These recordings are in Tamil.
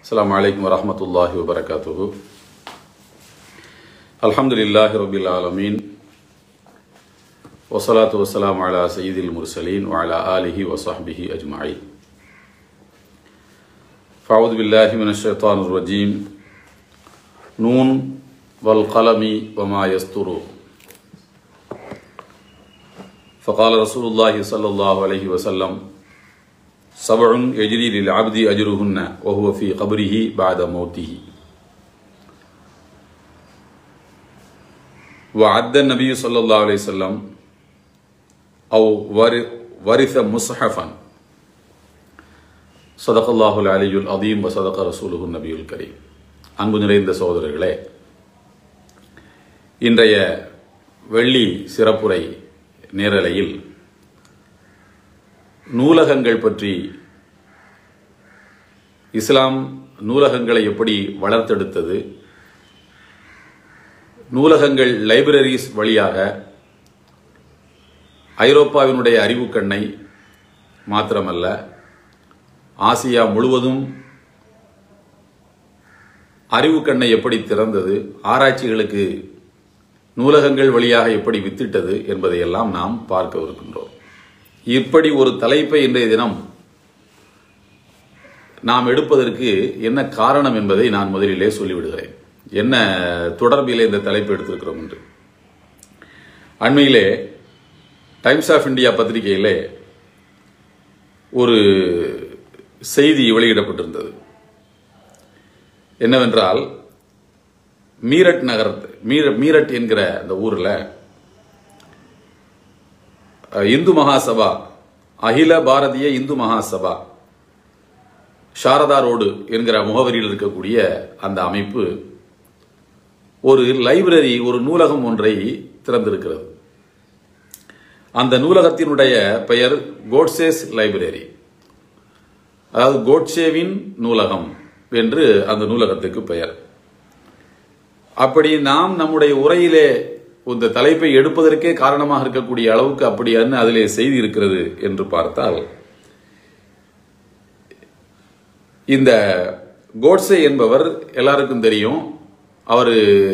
السلام عليكم ورحمة الله وبركاته الحمد لله رب العالمين والصلاة والسلام على سيد المرسلين وعلى آله وصحبه أجمعين فأعوذ بالله من الشيطان الرجيم نون والقلم وما يسطرون فقال رسول الله صلى الله عليه وسلم سبع يجري للعبد أجرهن وهو في قبره بعد موته وعد النبي صلى الله عليه وسلم أو ورث مصحفا صدق الله العلي العظيم وصدق رسوله النبي الكريم அன்பு நிறைந்த சகோதரர்களே இன்றைய வெள்ளி சிறப்புரை நேரலையில் நூலகங்கள் பற்றி இஸ்லாம் நூலகங்களை எப்படி வளர்த்தெடுத்தது நூலகங்கள் லைப்ரரிஸ் வழியாக ஐரோப்பாவினுடைய அறிவுக்கண்ணை மாத்திரமல்ல ஆசியா முழுவதும் அறிவுக்கண்ணை எப்படி திறந்தது ஆராய்ச்சிகளுக்கு நூலகங்கள் வழியாக எப்படி வித்திட்டது என்பதையெல்லாம் நாம் பார்க்கவிருக்கின்றோம் இப்படி ஒரு தலைப்பை இன்றைய தினம் நாம் எடுப்பதற்கு என்ன காரணம் என்பதை நான் முதலிலே சொல்லிவிடுகிறேன் என்ன தொடர்பிலே இந்த தலைப்பு எடுத்திருக்கிறோம் என்று அண்மையிலே டைம்ஸ் ஆஃப் இந்தியா பத்திரிகையிலே ஒரு செய்தி வெளியிடப்பட்டிருந்தது என்னவென்றால் மீரட் நகர மீர மீரட் என்கிற அந்த ஊரில் இந்து மகாசபா அகில பாரதிய இந்து மகாசபா சாரதா ரோடு என்கிற முகவரியில் இருக்கக்கூடிய அந்த அமைப்பு ஒரு லைப்ரரி ஒரு நூலகம் ஒன்றை திறந்திருக்கிறது அந்த நூலகத்தினுடைய பெயர் கோட்சேஸ் லைப்ரரி அதாவது கோட்சேவின் நூலகம் என்று அந்த நூலகத்துக்கு பெயர் அப்படி நாம் நம்முடைய உரையிலே இந்த தலைப்பை எடுப்பதற்கே காரணமாக இருக்கக்கூடிய அளவுக்கு அப்படி என்ன அதிலே செய்தி இருக்கிறது என்று பார்த்தால் இந்த கோட்ஸே என்பவர் எல்லாருக்கும் தெரியும் அவர்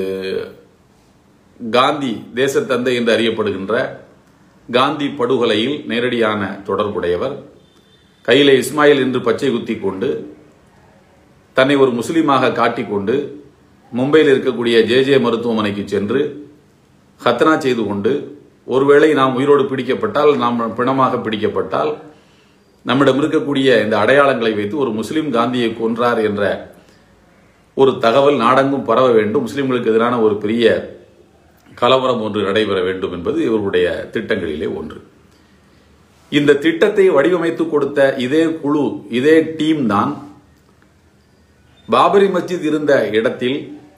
காந்தி தேசத்தந்தை என்று அறியப்படுகின்ற காந்தி படுகொலையில் நேரடியான தொடர்புடையவர் கையிலே இஸ்மாயில் என்று பச்சை குத்தி கொண்டு தன்னை ஒரு முஸ்லீமாக காட்டிக்கொண்டு மும்பையில் இருக்கக்கூடிய ஜே ஜே மருத்துவமனைக்கு சென்று ஹத்னா செய்து கொண்டு ஒருவேளை நாம் உயிரோடு பிடிக்கப்பட்டால் நாம் பிணமாக பிடிக்கப்பட்டால் நம்மிடம் இருக்கக்கூடிய இந்த அடையாளங்களை வைத்து ஒரு முஸ்லீம் காந்தியை கொன்றார் என்ற ஒரு தகவல் நாடெங்கும் பரவ வேண்டும் முஸ்லிம்களுக்கு எதிரான ஒரு பெரிய கலவரம் ஒன்று நடைபெற வேண்டும் என்பது இவருடைய திட்டங்களிலே ஒன்று இந்த திட்டத்தை வடிவமைத்து கொடுத்த இதே குழு இதே டீம் தான் பாபரி மஸ்ஜித் இருந்த இடத்தில்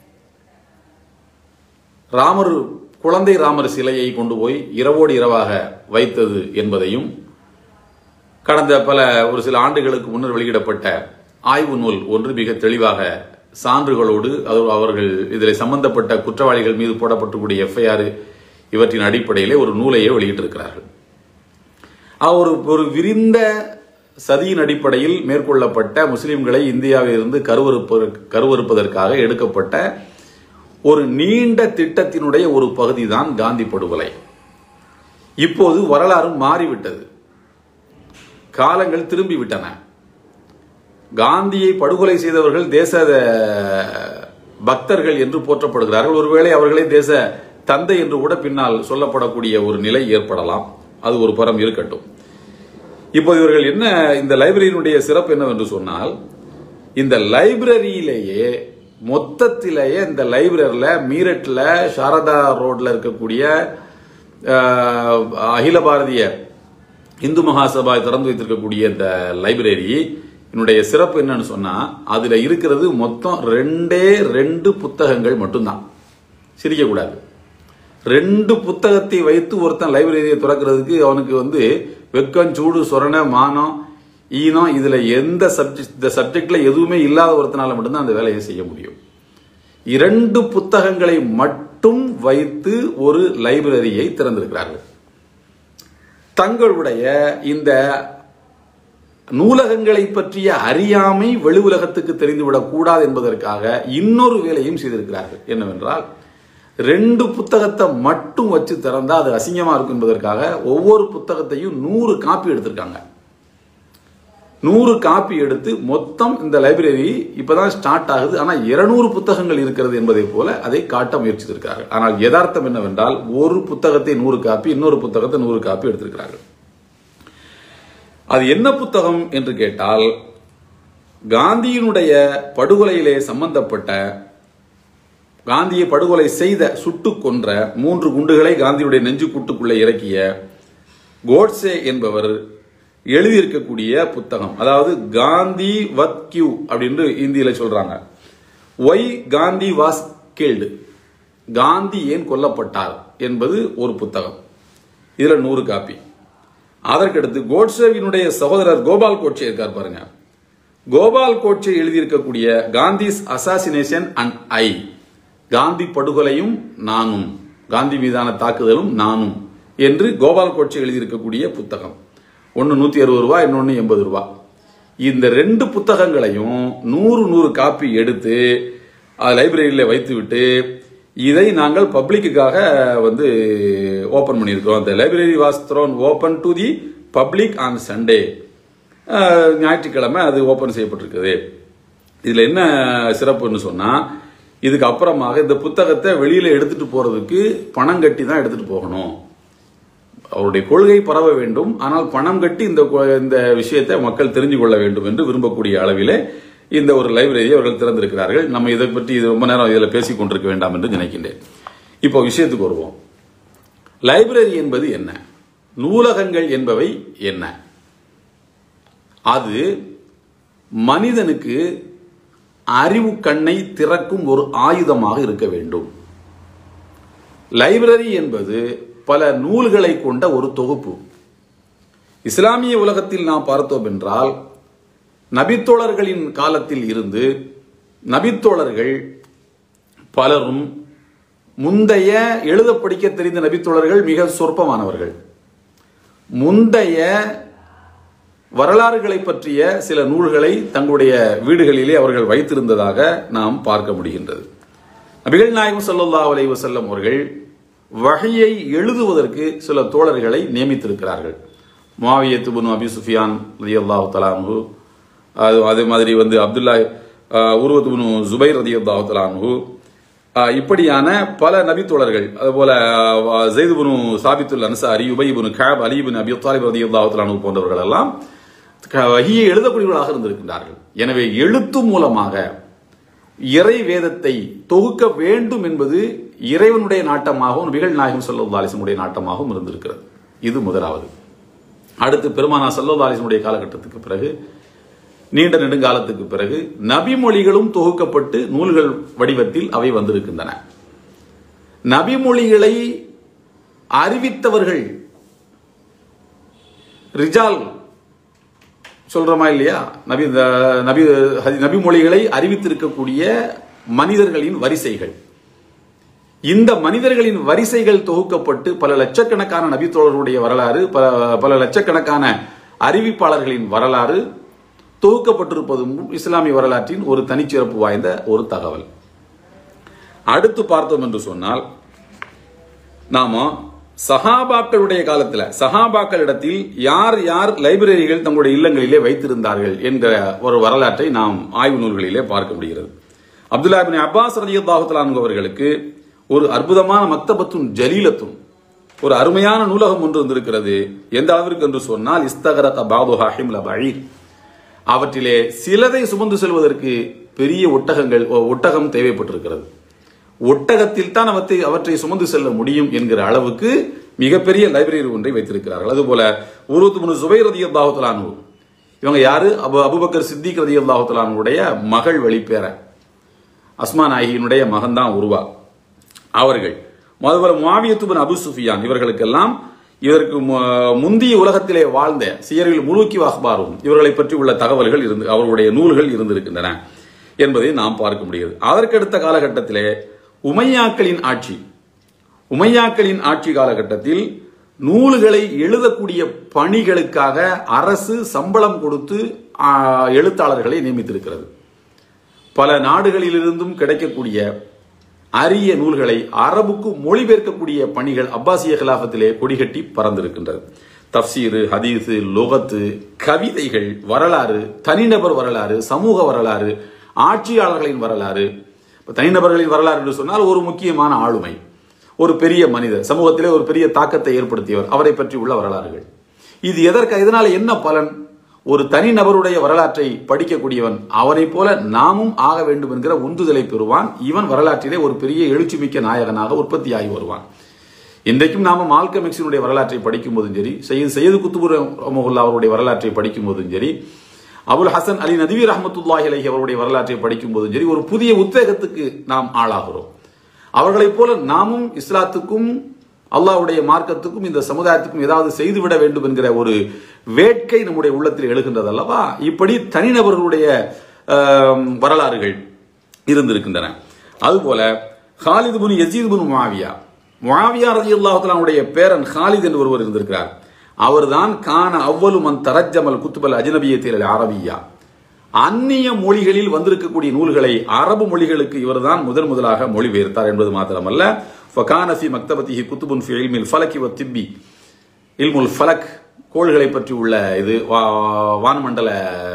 ராமர் குழந்தை ராமர் சிலையை கொண்டு போய் இரவோடு இரவாக வைத்தது என்பதையும் கடந்த பல ஒரு சில ஆண்டுகளுக்கு முன்னர் வெளியிடப்பட்ட ஆய்வு நூல் ஒன்று மிக தெளிவாக சான்றுகளோடு அவர்கள் இதில் சம்பந்தப்பட்ட குற்றவாளிகள் மீது போடப்பட்டக்கூடிய எஃப்ஐஆர் இவற்றின் அடிப்படையிலே ஒரு நூலையே வெளியிட்டிருக்கிறார்கள் ஒரு ஒரு விரிந்த சதியின் அடிப்படையில் மேற்கொள்ளப்பட்ட முஸ்லிம்களை இந்தியாவிலிருந்து கருவறுப்ப கருவறுப்பதற்காக எடுக்கப்பட்ட ஒரு நீண்ட திட்டத்தினுடைய ஒரு பகுதி தான் காந்தி படுகொலை இப்போது வரலாறு மாறிவிட்டது காலங்கள் திரும்பிவிட்டன காந்தியை படுகொலை செய்தவர்கள் தேச பக்தர்கள் என்று போற்றப்படுகிறார்கள் ஒருவேளை அவர்களே தேச தந்தை என்று கூட பின்னால் சொல்லப்படக்கூடிய ஒரு நிலை ஏற்படலாம் அது ஒரு புறம் இருக்கட்டும் இப்போது இவர்கள் என்ன இந்த லைப்ரரியினுடைய சிறப்பு என்னவென்று சொன்னால் இந்த லைப்ரரியிலேயே மொத்தத்திலேயே இந்த லைப்ரரியில் மீரட்டில் சாரதா ரோட்ல இருக்கக்கூடிய அகில பாரதிய இந்து மகாசபா திறந்து வைத்திருக்கக்கூடிய இந்த லைப்ரரி என்னுடைய சிறப்பு என்னன்னு சொன்னா அதுல இருக்கிறது மொத்தம் ரெண்டே ரெண்டு புத்தகங்கள் மட்டும்தான் சிரிக்க கூடாது ரெண்டு புத்தகத்தை வைத்து ஒருத்தன் லைப்ரரியை திறக்கிறதுக்கு அவனுக்கு வந்து வெக்கம் சூடு சொரண மானம் ஈனம் இதுல எந்த சப்ஜெக்ட் இந்த சப்ஜெக்ட்ல எதுவுமே இல்லாத ஒருத்தனால மட்டும்தான் அந்த வேலையை செய்ய முடியும் இரண்டு புத்தகங்களை மட்டும் வைத்து ஒரு லைப்ரரியை திறந்திருக்கிறார்கள் தங்களுடைய இந்த நூலகங்களை பற்றிய அறியாமை வெளி உலகத்துக்கு தெரிந்துவிடக் கூடாது என்பதற்காக இன்னொரு வேலையும் செய்திருக்கிறார்கள் என்னவென்றால் ரெண்டு புத்தகத்தை மட்டும் வச்சு திறந்தா அது அசிங்கமா இருக்கும் என்பதற்காக ஒவ்வொரு புத்தகத்தையும் நூறு காப்பி எடுத்திருக்காங்க நூறு காப்பி எடுத்து மொத்தம் இந்த லைப்ரரி இப்பதான் ஸ்டார்ட் ஆகுது ஆனா இருநூறு புத்தகங்கள் இருக்கிறது என்பதை போல அதை காட்ட முயற்சித்திருக்கிறார்கள் ஆனால் யதார்த்தம் என்னவென்றால் ஒரு புத்தகத்தை நூறு காப்பி இன்னொரு புத்தகத்தை நூறு காப்பி எடுத்திருக்கிறார்கள் அது என்ன புத்தகம் என்று கேட்டால் காந்தியினுடைய படுகொலையிலே சம்பந்தப்பட்ட காந்தியை படுகொலை செய்த சுட்டு கொன்ற மூன்று குண்டுகளை காந்தியுடைய நெஞ்சு கூட்டுக்குள்ளே இறக்கிய கோட்சே என்பவர் எழுதியிருக்கக்கூடிய புத்தகம் அதாவது காந்தி வத் கியூ அப்படின்னு இந்தியில சொல்றாங்க why Gandhi was killed Gandhi ஏன் கொல்லப்பட்டார் என்பது ஒரு புத்தகம் இதுல நூறு காப்பி அதற்கடுத்து கோட்சேவினுடைய சகோதரர் கோபால் கோட்சே இருக்கார் பாருங்க கோபால் கோட்சே எழுதியிருக்கக்கூடிய Gandhi's assassination and I Gandhi படுகொலையும் நானும் காந்தி மீதான தாக்குதலும் நானும் என்று கோபால் கோட்சே எழுதியிருக்கக்கூடிய புத்தகம் ஒன்று நூத்தி அறுபது ரூபா இன்னொன்று எண்பது ரூபா இந்த ரெண்டு புத்தகங்களையும் நூறு நூறு காப்பி எடுத்து லைப்ரரியில் வைத்துவிட்டு இதை நாங்கள் பப்ளிக்குக்காக வந்து ஓபன் பண்ணியிருக்கிறோம் இந்த library was thrown open to the public on Sunday ஞாயிற்றுக்கிழமை அது ஓபன் செய்யப்பட்டிருக்குது இதுல என்ன சிறப்புன்னு சொன்னா இதுக்கு அப்புறமாக இந்த புத்தகத்தை வெளியில எடுத்துட்டு போறதுக்கு பணம் கட்டி தான் எடுத்துட்டு போகணும் அவருடைய கொள்கை பரவ வேண்டும் ஆனால் பணம் கட்டி இந்த கொ- இந்த விஷயத்தை மக்கள் தெரிஞ்சு கொள்ள வேண்டும் என்று விரும்பக்கூடிய அளவிலே இந்த ஒரு லைப்ரரியை அவர்கள் திறந்திருக்கிறார்கள் நம்ம இதை பற்றி இது ரொம்ப நேரம் இதில் பேசிக் கொண்டிருக்க வேண்டாம் என்று நினைக்கின்றேன் இப்போ விஷயத்துக்கு வருவோம் லைப்ரரி என்பது என்ன நூலகங்கள் என்பவை என்ன அது மனிதனுக்கு அறிவு கண்ணை திறக்கும் ஒரு ஆயுதமாக இருக்க வேண்டும் லைப்ரரி என்பது பல நூல்களை கொண்ட ஒரு தொகுப்பு இஸ்லாமிய உலகத்தில் நாம் பார்த்தோம் என்றால் நபித்தோழர்களின் காலத்தில் இருந்து நபித்தோழர்கள் பலரும் முந்தைய எழுத படிக்க தெரிந்த நபித்தோழர்கள் மிக சொற்பமானவர்கள் முந்தைய வரலாறுகளை பற்றிய சில நூல்களை தங்களுடைய வீடுகளிலே அவர்கள் வைத்திருந்ததாக நாம் பார்க்க முடிகின்றது நபிகள் நாயகம் ஸல்லல்லாஹு அலைஹி வஸல்லம் அவர்கள் வகையை எழுதுவதற்கு சில தோழர்களை நியமித்திருக்கிறார்கள் முஆவியத் இப்னு அபி சுஃபியான் ரலியல்லாஹு தஆலா அன்ஹு அது அதே மாதிரி வந்து அப்துல்லா அஹ், உருவத் இப்னு ஜுபைர் ரலியல்லாஹு தஆலா அன்ஹு அஹ், இப்படியான பல நபி தோழர்கள் அதுபோல அஹ், ஸைத் இப்னு சாபித்துல் அன்சாரி உபை இப்னு கஅப் அலி இப்னு அபி தாலிப் ரலியல்லாஹு தஆலா அன்ஹு போன்றவர்கள் எல்லாம் வஹியை எழுதக்கூடியவர்களாக இருந்திருக்கின்றார்கள் எனவே எழுத்து மூலமாக இறை வேதத்தை தொகுக்க வேண்டும் என்பது இறைவனுடைய நாட்டமாகவும் நபிகள் நாயகம் சல்லா அலிசனுடைய நாட்டமாகவும் இருந்திருக்கிறது இது முதலாவது அடுத்து பெருமானா சல்லா அலிசனுடைய காலகட்டத்துக்கு பிறகு நீண்ட நெடுங்காலத்துக்கு பிறகு நபிமொழிகளும் தொகுக்கப்பட்டு நூல்கள் வடிவத்தில் அவை வந்திருக்கின்றன நபிமொழிகளை அறிவித்தவர்கள் ரிஜால் சொல்றோமா இல்லையா நபி இந்த நபி ஹதி- நபிமொழிகளை அறிவித்திருக்கக்கூடிய மனிதர்களின் வரிசைகள் இந்த மனிதர்களின் வரிசைகள் தொகுக்கப்பட்டு பல லட்சக்கணக்கான நபித்தோழர்களுடைய வரலாறு பல பல லட்சக்கணக்கான அறிவிப்பாளர்களின் வரலாறு தொகுக்கப்பட்டிருப்பதும் இஸ்லாமிய வரலாற்றின் ஒரு தனிச்சிறப்பு வாய்ந்த ஒரு தகவல் அடுத்து பார்த்தோம் என்று சொன்னால் நாம சஹாபாக்களுடைய காலத்துல சஹாபாக்களிடத்தில் யார் யார் லைப்ரரிகள் தங்களுடைய இல்லங்களிலே வைத்திருந்தார்கள் என்கிற ஒரு வரலாற்றை நாம் ஆய்வு நூல்களிலே பார்க்க முடிகிறது அப்துல்லா பின் அப்பாஸ் ரலியல்லாஹு தஆலா அன்ஹு அவர்களுக்கு ஒரு அற்புதமான மக்தபத்துன் ஜலீலத்துன் ஒரு அருமையான நூலகம் ஒன்று இருந்திருக்கிறது எந்த அளவிற்கு என்று சொன்னால் இஸ்தகரக பாதுஹா ஹிம்ல பஈர் அவற்றிலே சிலதை சுமந்து செல்வதற்கு பெரிய ஒட்டகங்கள் ஒட்டகம் தேவைப்பட்டிருக்கிறது ஒட்டகத்தில் தான் அவற்றை அவற்றை சுமந்து செல்ல முடியும் என்கிற அளவுக்கு மிகப்பெரிய லைப்ரரி ஒன்றை வைத்திருக்கிறார்கள் அதுபோல உருவத்து முனு சுபைர் ரதி அல்லாஹுத்தலானு இவங்க யாரு அபு அபுபக்கர் சித்திக் ரதி அல்லாஹுத்தலானுடைய மகள் வழிப்பேர அஸ்மா நாயகியினுடைய மகன்தான் உருவா அவர்கள் அதுபோல முவாவியத்துபன் அபு சுஃபியான் இவர்களுக்கெல்லாம் இதற்கு மு- முந்திய உலகத்திலே வாழ்ந்த சியரில் முழுக்கி அஹ்பாரும் இவர்களை பற்றி உள்ள தகவல்கள் இருந்து அவர்களுடைய நூல்கள் இருந்திருக்கின்றன என்பதை நாம் பார்க்க முடிகிறது அதற்கடுத்த காலகட்டத்திலே உமையாக்களின் ஆட்சி உமையாக்களின் ஆட்சி காலகட்டத்தில் நூல்களை எழுதக்கூடிய பணிகளுக்காக அரசு சம்பளம் கொடுத்து ஆ, எழுத்தாளர்களை நியமித்திருக்கிறது பல நாடுகளிலிருந்தும் கிடைக்கக்கூடிய அரிய நூல்களை அரபுக்கு மொழிபெயர்க்கக்கூடிய பணிகள் அப்பாசிய கிலாபத்திலே கொடிகட்டி பறந்திருக்கின்றது தப்சீரு ஹதீஸு லோகத்து கவிதைகள் வரலாறு தனிநபர் வரலாறு சமூக வரலாறு ஆட்சியாளர்களின் வரலாறு இப்ப தனிநபர்களின் வரலாறு என்று சொன்னால் ஒரு முக்கியமான ஆளுமை ஒரு பெரிய மனிதர் சமூகத்திலே ஒரு பெரிய தாக்கத்தை ஏற்படுத்தியவர் அவரை பற்றி உள்ள வரலாறுகள் இது எதற்கு இதனால என்ன பலன் ஒரு தனி நபருடைய வரலாற்றை படிக்கக்கூடியவன் அவனைப் போல நாமும் ஆக வேண்டும் என்கிற உந்துதலை பெறுவான் இவன் வரலாற்றிலே ஒரு பெரிய எழுச்சிமிக்க நாயகனாக உற்பத்தியாகி வருவான் இன்றைக்கும் நாம மால்கம் எக்ஸினுடைய வரலாற்றை படிக்கும் போதும் சரி செய்து செய்து குத்துபுர் ரஹ்மத்துல்லாஹி அவருடைய வரலாற்றை படிக்கும் போதும் சரி அபுல் ஹசன் அலி நதீர் ரஹமத்துல்லாஹி அலைஹி அவருடைய வரலாற்றை படிக்கும் போதும் சரி ஒரு புதிய உத்வேகத்துக்கு நாம் ஆளாகிறோம் அவர்களைப் போல நாமும் இஸ்லாத்துக்கும் அல்லாஹ்வுடைய மார்க்கத்துக்கும் இந்த சமுதாயத்துக்கும் ஏதாவது செய்துவிட வேண்டும் என்கிற ஒரு வேட்கை நம்முடைய உள்ளத்தில் எழுகின்றது அல்லவா இப்படி தனிநபர்களுடைய ஆம், வரலாறுகள் இருந்திருக்கின்றன அதுபோல ஹாலித் புன் யசீத் புன் முஆவியா முஆவியா ரலியல்லாஹு தஆலாவுடைய பேரன் ஹாலித் என்று ஒருவர் இருந்திருக்கிறார் அவர்தான் கான அவ்வளு மன் தரஜமல் குத்துபல் அஜ்னபியத்தில் அரபியா அந்நிய மொழிகளில் வந்திருக்கக்கூடிய நூல்களை அரபு மொழிகளுக்கு இவர்தான் முதன் முதலாக மொழிபெயர்த்தார் என்பது மாத்திரமல்ல ஃபகானசி மக்தபத்திஹி குத்துபுன் ஃபி இல்மில் ஃபலக்கி வ திப்பி இல்முல் ஃபலக் கோள்களை பற்றி உள்ள இது வா- வான்மண்டல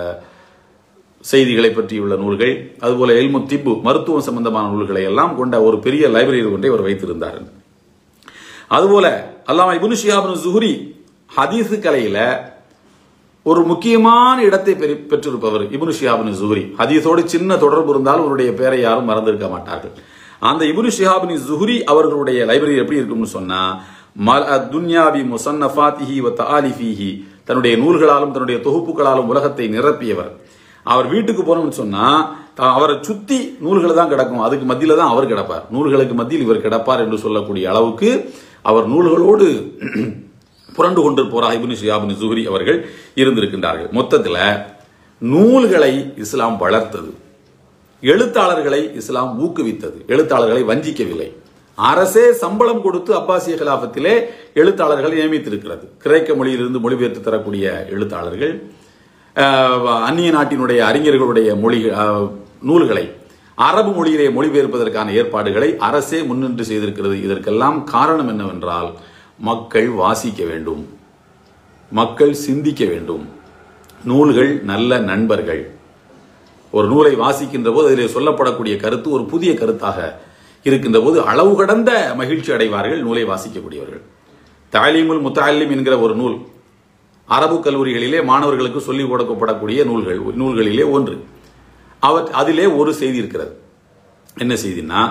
செய்திகளை பற்றியுள்ள நூல்கள் அதுபோல எல்மு திப்பு மருத்துவம் சம்பந்தமான நூல்களை எல்லாம் கொண்ட ஒரு பெரிய லைப்ரரி ஒன்றை அவர் வைத்திருந்தார் அதுபோல அல்லாமா இப்னு ஷிஹாப் ஜுஹரி ஹதீஸ் கலையில ஒரு முக்கியமான இடத்தை பெறு- பெற்றிருப்பவர் இப்னு ஷிஹாபின் ஜுஹரி ஹதீஸோடு சின்ன தொடர்பு இருந்தால் அவருடைய பெயரை யாரும் மறந்திருக்க மாட்டார்கள் அந்த இப்னு ஷிஹாபின் ஜுஹரி அவர்களுடைய லைப்ரரி எப்படி இருக்கும்னு சொன்னா மல் துன்யாபி முசன்னஃபாத்திஹி வ தஆலிஃபிஹி தன்னுடைய நூல்களாலும் தன்னுடைய தொகுப்புகளாலும் உலகத்தை நிரப்பியவர் அவர் வீட்டுக்கு போனோம்னு சொன்னா த- அவரை சுத்தி நூல்கள் தான் கிடக்கும் அதுக்கு மத்தியில தான் அவர் கிடப்பார் நூல்களுக்கு மத்தியில் இவர் கிடப்பார் என்று சொல்லக்கூடிய அளவுக்கு அவர் நூல்களோடு புரண்டு கொண்டிருப்போராக இப்னு ஷியாபின் ஜுஹரி அவர்கள் இருந்திருக்கின்றார்கள் மொத்தத்தில் நூல்களை இஸ்லாம் வளர்த்தது எழுத்தாளர்களை இஸ்லாம் ஊக்குவித்தது எழுத்தாளர்களை வஞ்சிக்கவில்லை அரசே சம்பளம் கொடுத்து அப்பாசிய கிலாபத்திலே எழுத்தாளர்களை நியமித்திருக்கிறது கிரேக்க மொழியிலிருந்து மொழிபெயர்த்து தரக்கூடிய எழுத்தாளர்கள் அஹ், அந்நிய நாட்டினுடைய அறிஞர்களுடைய மொழி அஹ், நூல்களை அரபு மொழியிலே மொழிபெயர்ப்பதற்கான ஏற்பாடுகளை அரசே முன்னின்று செய்திருக்கிறது இதற்கெல்லாம் காரணம் என்னவென்றால் மக்கள் வாசிக்க வேண்டும் மக்கள் சிந்திக்க வேண்டும் நூல்கள் நல்ல நண்பர்கள் ஒரு நூலை வாசிக்கின்ற போது அதிலே சொல்லப்படக்கூடிய கருத்து ஒரு புதிய கருத்தாக இருக்கின்ற போது அளவு கடந்த மகிழ்ச்சி அடைவார்கள் நூலை வாசிக்கக்கூடியவர்கள் தாலீமுல் முத்தாலிம் என்கிற ஒரு நூல் அரபு கல்லூரிகளிலே மாணவர்களுக்கு சொல்லிக் கொடுக்கப்படக்கூடிய நூல்கள் நூல்களிலே ஒன்று அவர் அதிலே ஒரு செய்தி இருக்கிறது என்ன செய்தின்னா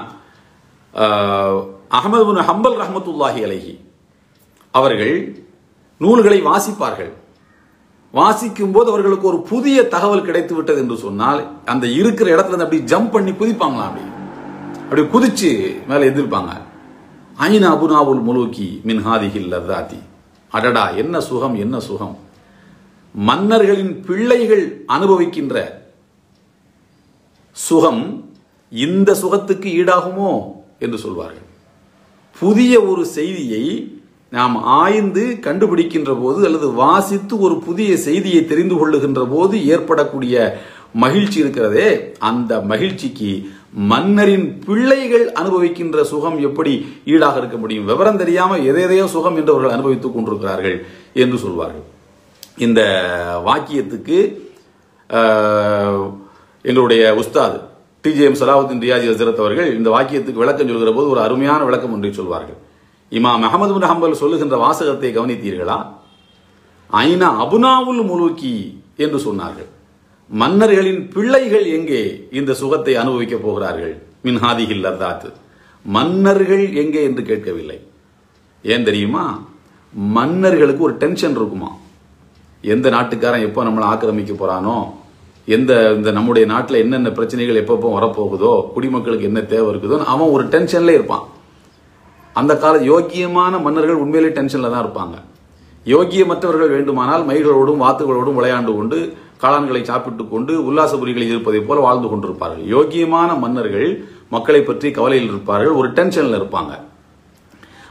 ஆஹ், அஹ்மது பின் ஹம்பல் ரஹ்மத்துல்லாஹி அலைஹி அவர்கள் நூல்களை வாசிப்பார்கள் வாசிக்கும் போது அவர்களுக்கு ஒரு புதிய தகவல் கிடைத்து விட்டது என்று சொன்னால் அந்த இருக்கிற இடத்துல இருந்து அப்படி ஜம்ப் பண்ணி குதிப்பாங்களாம் அப்படி அப்படி குதிச்சு மேல எதிர்ப்பாங்க ஐன அபுனாவுல் முலூக்கி மின் ஹாதிஹில் லதாதி அடடா என்ன சுகம் என்ன சுகம் மன்னர்களின் பிள்ளைகள் அனுபவிக்கின்ற சுகம் இந்த சுகத்துக்கு ஈடாகுமோ என்று சொல்வார்கள் புதிய ஒரு செய்தியை நாம் ஆய்ந்து கண்டுபிடிக்கின்ற போது அல்லது வாசித்து ஒரு புதிய செய்தியை தெரிந்து கொள்ளுகின்ற போது ஏற்படக்கூடிய மகிழ்ச்சி இருக்கிறதே அந்த மகிழ்ச்சிக்கு மன்னரின் பிள்ளைகள் அனுபவிக்கின்ற சுகம் எப்படி ஈடாக இருக்க முடியும் விவரம் தெரியாம எதையதையோ சுகம் என்று அவர்கள் அனுபவித்துக் கொண்டிருக்கிறார்கள் என்று சொல்வார்கள் இந்த வாக்கியத்துக்கு ஆஹ், எங்களுடைய உஸ்தாத் டிஜிஎம் சலாவுதீன் ரியாஜி ஹசரத் அவர்கள் இந்த வாக்கியத்துக்கு விளக்கம் சொல்கிற போது ஒரு அருமையான விளக்கம் ஒன்றை சொல்வார்கள் இமாம் அகமது பின் ஹம்பல் சொல்லுகின்ற வாசகத்தை கவனித்தீர்களா ஐனா அபுனாவுல் முலுக்கி என்று சொன்னார்கள் மன்னர்களின் பிள்ளைகள் எங்கே இந்த சுகத்தை அனுபவிக்க போகிறார்கள் மின்ஹாதிகில் லத்தாத்து மன்னர்கள் எங்கே என்று கேட்கவில்லை ஏன் தெரியுமா மன்னர்களுக்கு ஒரு டென்ஷன் இருக்குமா எந்த நாட்டுக்காரன் எப்போ நம்மளை ஆக்கிரமிக்க போறானோ எந்த இந்த நம்முடைய நாட்டில் என்னென்ன பிரச்சனைகள் எப்பப்போ வரப்போகுதோ குடிமக்களுக்கு என்ன தேவை இருக்குதோ அவன் ஒரு டென்ஷன்ல இருப்பான் அந்த கால யோக்கியமான மன்னர்கள் உண்மையிலே டென்ஷன்ல தான் இருப்பாங்க யோக்கியமற்றவர்கள் வேண்டுமானால் மயில்களோடும் வாத்துகளோடும் விளையாண்டு கொண்டு காளான்களை சாப்பிட்டுக் கொண்டு உல்லாசபுரிகளில் இருப்பதைப் போல வாழ்ந்து கொண்டிருப்பார்கள் யோக்கியமான மன்னர்கள் மக்களை பற்றி கவலையில் இருப்பார்கள் ஒரு டென்ஷன்ல இருப்பாங்க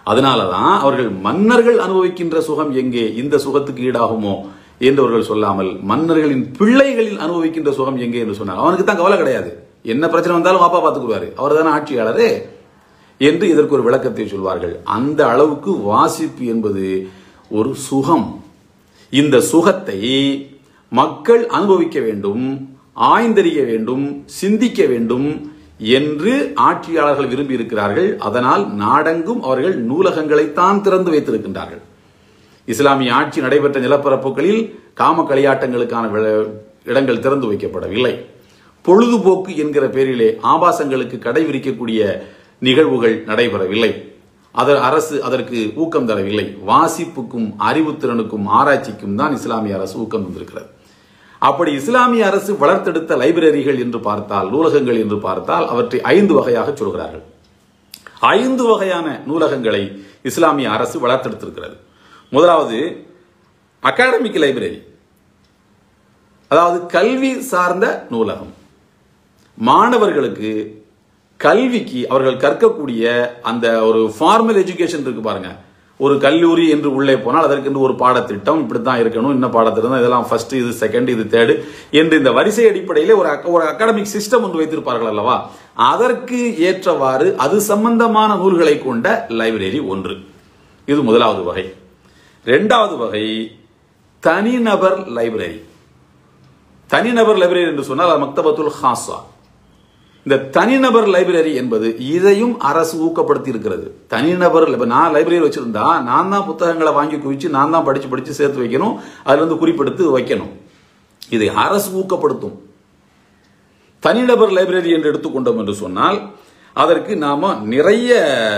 அதனாலதான் அவர்கள் மன்னர்கள் அனுபவிக்கின்ற சுகம் எங்கே இந்த சுகத்துக்கு ஈடாகுமோ என்று அவர்கள் சொல்லாமல் மன்னர்களின் பிள்ளைகளில் அனுபவிக்கின்ற சுகம் எங்கே என்று சொன்னார் அவனுக்கு தான் கவலை கிடையாது என்ன பிரச்சனை வந்தாலும் அப்பா பார்த்துக்குவாரு அவர் தானே ஆட்சியாளரே என்று இதற்கு ஒரு விளக்கத்தை சொல்வார்கள் அந்த அளவுக்கு வாசிப்பு என்பது ஒரு சுகம் இந்த சுகத்தை மக்கள் அனுபவிக்க வேண்டும் ஆய்ந்தறிய வேண்டும் சிந்திக்க வேண்டும் என்று ஆட்சியாளர்கள் விரும்பி இருக்கிறார்கள் அதனால் நாடெங்கும் அவர்கள் நூலகங்களைத்தான் திறந்து வைத்திருக்கின்றார்கள் இஸ்லாமிய ஆட்சி நடைபெற்ற நிலப்பரப்புகளில் காம களியாட்டங்களுக்கான விழ- இடங்கள் திறந்து வைக்கப்படவில்லை பொழுதுபோக்கு என்கிற பேரிலே ஆபாசங்களுக்கு கடை விரிக்கக்கூடிய நிகழ்வுகள் நடைபெறவில்லை அதர் அரசு அதற்கு ஊக்கம் தரவில்லை வாசிப்புக்கும் அறிவுத்திறனுக்கும் ஆராய்ச்சிக்கும் தான் இஸ்லாமிய அரசு ஊக்கம் தந்திருக்கிறது அப்படி இஸ்லாமிய அரசு வளர்த்தெடுத்த லைப்ரரிகள் என்று பார்த்தால் நூலகங்கள் என்று பார்த்தால் அவற்றை ஐந்து வகையாக சொல்கிறார்கள் ஐந்து வகையான நூலகங்களை இஸ்லாமிய அரசு வளர்த்தெடுத்திருக்கிறது முதலாவது அகாடமிக் லைப்ரரி அதாவது கல்வி சார்ந்த நூலகம் மாணவர்களுக்கு கல்விக்கு அவர்கள் கற்கக்கூடிய அந்த ஒரு ஃபார்மல் எஜுகேஷன் இருக்கு பாருங்க ஒரு கல்லூரி என்று உள்ளே போனால் அதற்கென்று ஒரு பாடத்திட்டம் இப்படித்தான் இருக்கணும் இன்ன பாடத்திட்டம் இதெல்லாம் ஃபர்ஸ்ட் இது செகண்ட் இது தேர்டு என்று இந்த வரிசை அடிப்படையிலே ஒரு அக்க- ஒரு அகாடமிக் சிஸ்டம் ஒன்று வைத்திருப்பார்கள் அல்லவா அதற்கு ஏற்றவாறு அது சம்பந்தமான நூல்களை கொண்ட லைப்ரரி ஒன்று இது முதலாவது வகை இரண்டாவது வகை தனிநபர் லைப்ரரி தனிநபர் லைப்ரரி என்று சொன்னால் அது மக்தபத்துல் ஹாசா இந்த தனிநபர் லைப்ரரி என்பது இதையும் அரசு ஊக்கப்படுத்தி இருக்கிறது தனிநபர் இப்ப நான் லைப்ரரி வச்சிருந்தா நான் தான் புத்தகங்களை வாங்கி குவிச்சு நான் தான் படிச்சு படிச்சு சேர்த்து வைக்கணும் அதுல இருந்து குறிப்பெடுத்து வைக்கணும் இதை அரசு ஊக்கப்படுத்தும் தனிநபர் லைப்ரரி என்று எடுத்துக்கொண்டோம் என்று சொன்னால் அதற்கு நாம நிறைய